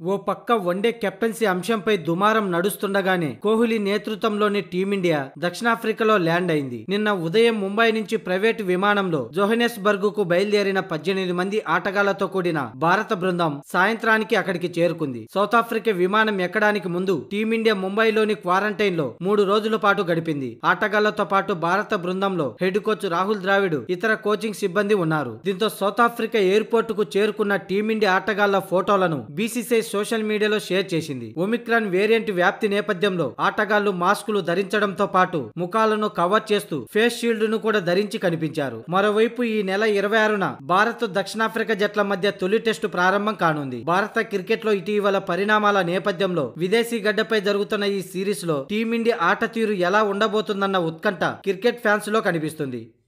ఓ పక్క one day captaincy అంశంపై దుమారం నడుస్తుండగానే కోహ్లీ నేతృత్వంలోని టీమిండియా దక్షిణాఫ్రికాలో ల్యాండ్ అయింది నిన్న ఉదయం ముంబై నుంచి ప్రైవేటు విమానంలో జోహెనెస్బర్గ్ కు బయలుదేరిన పద్దెనిమిది మంది ఆటగాళ్లతో కూడిన భారత బృందం సాయంత్రానికి అక్కడికి చేరుకుంది సౌత్ ఆఫ్రికా విమానం ఎక్కడానికి ముందు టీమిండియా ముంబైలోని క్వారంటైన్ లో మూడు రోజుల పాటు గడిపింది ఆటగాళ్లతో పాటు భారత బృందంలో హెడ్ కోచ్ రాహుల్ ద్రావిడ్ ఇతర కోచింగ్ సిబ్బంది ఉన్నారు దీంతో సౌత్ ఆఫ్రికా ఎయిర్పోర్ట్ కు చేరుకున్న టీమిండియా ఆటగాళ్ల ఫోటోలను బీసీసీఐ సోషల్ మీడియాలో షేర్ చేసింది ఒమిక్రాన్ వేరియంట్ వ్యాప్తి నేపథ్యంలో ఆటగాళ్లు మాస్కులు ధరించడంతో పాటు ముఖాలను కవర్ చేస్తూ ఫేస్ షీల్డ్ ను కూడా ధరించి కనిపించారు మరోవైపు ఈ నెల ఇరవై ఆరున భారత్ దక్షిణాఫ్రికా జట్ల మధ్య తొలి టెస్టు ప్రారంభం కానుంది భారత క్రికెట్ లో ఇటీవల పరిణామాల నేపథ్యంలో విదేశీ గడ్డపై జరుగుతున్న ఈ సిరీస్ లో టీమిండియా ఆట తీరు ఎలా ఉండబోతుందన్న ఉత్కంఠ క్రికెట్ ఫ్యాన్స్ లో కనిపిస్తుంది